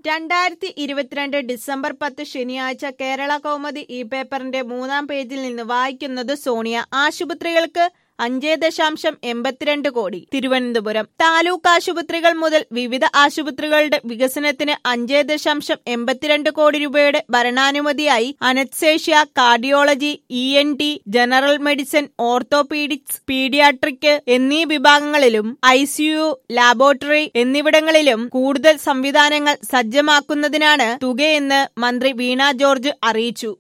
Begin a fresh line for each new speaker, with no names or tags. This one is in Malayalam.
രണ്ടായിരത്തി ഇരുപത്തിരണ്ട് ഡിസംബർ പത്ത് ശനിയാഴ്ച കേരള കൗമുദി ഈ പേപ്പറിന്റെ മൂന്നാം പേജിൽ നിന്ന് വായിക്കുന്നത് സോണിയ ആശുപത്രികൾക്ക് അഞ്ച് ദശാംശം എൺപത്തിരണ്ട് കോടി തിരുവനന്തപുരം താലൂക്ക് ആശുപത്രികൾ മുതൽ വിവിധ ആശുപത്രികളുടെ വികസനത്തിന് അഞ്ച് ദശാംശം എൺപത്തിരണ്ട് കോടി രൂപയുടെ ഭരണാനുമതിയായി anaesthesia cardiology E N T general medicine orthopaedics paediatric എന്നീ വിഭാഗങ്ങളിലും ഐ സിയു ലാബോറട്ടറി എന്നിവിടങ്ങളിലും കൂടുതൽ സംവിധാനങ്ങൾ സജ്ജമാക്കുന്നതിനാണ് തുകയെന്ന് മന്ത്രി വീണ ജോർജ് അറിയിച്ചു